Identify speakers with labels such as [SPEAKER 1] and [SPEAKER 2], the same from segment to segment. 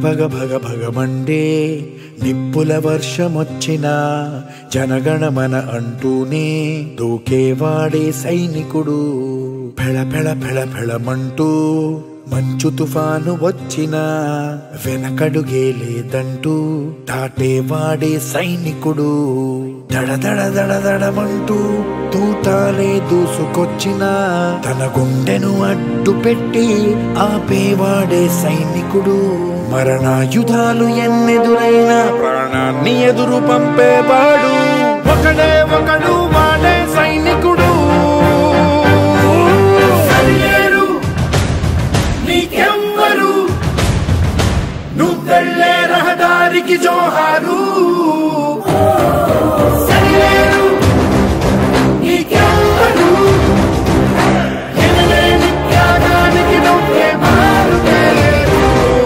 [SPEAKER 1] భగ భగ భగమండే నిప్పుల వర్షమొచ్చిన జనగణమన అంటూనే దూకేవాడే సైనికుడు ఫెళ ఫెళ ఫెళ ఫెళమంటూ మంచు తుఫాను వచ్చిన వెనకడుగే లేదంటూ దాటేవాడే సైనికుడు దడ దడ దడ దడమంటూ తూటాలే దూసుకొచ్చిన తన గుండెను అడ్డు పెట్టి ఆపేవాడే సైనికుడు మరణాయుధాలు ఎన్నెదురైనా ప్రాణాన్ని ఎదురు పంపేవాడు ఒకడే ఒకడు వాడే సైనికుడు
[SPEAKER 2] సరిలేరు నీకెవ్వరు నువ్వెళ్ళే రహదారికి జోహారు సరిలేరు నీకెవ్వరు ఎనలేని త్యాగానికి నువ్వే మారుతేరు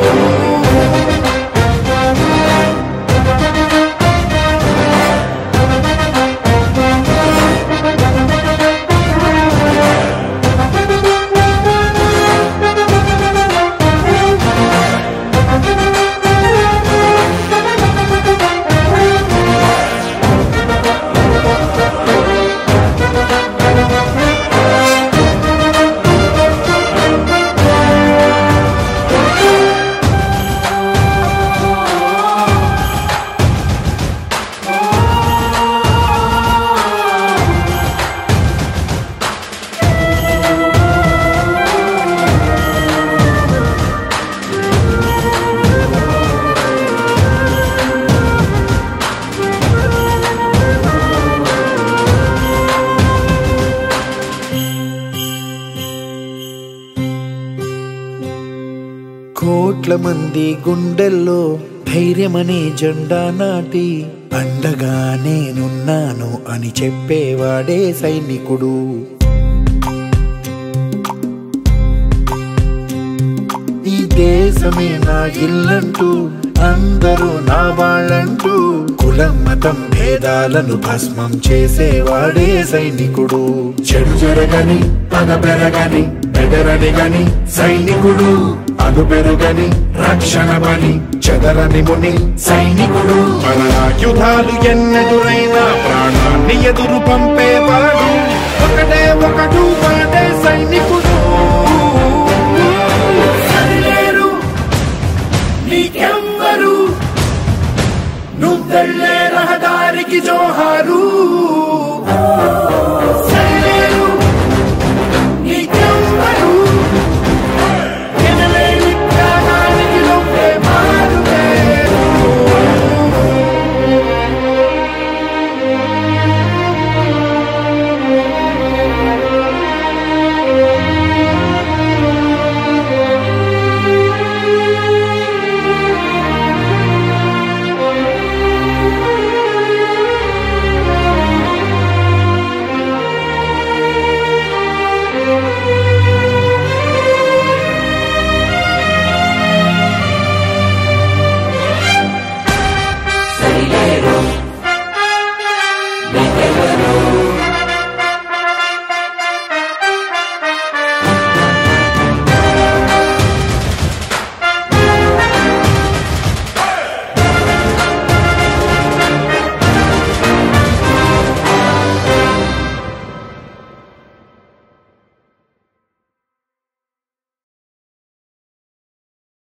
[SPEAKER 1] కోట్ల మంది గుండెల్లో ధైర్యమనే జెండా నాటి అండగా నేనున్నాను అని చెప్పేవాడే సైనికుడు ఈ దేశమే నా ఇల్లంటూ అందరూ నా వాళ్ళంటూ కులం మతం భేదాలను భస్మం చేసేవాడే సైనికుడు
[SPEAKER 2] చెడు జరగని పగ పెరగని బెదరని గని సైనికుడు అదు పెరుగని రక్షణ బలి చెదరని ముని సైనికుడు
[SPEAKER 1] మరణాయుధాలు ఎన్నెదురైనా ప్రాణాన్ని ఎదురు పంపేవాడు ఒకటే ఒకడు వాడే సైనికుడు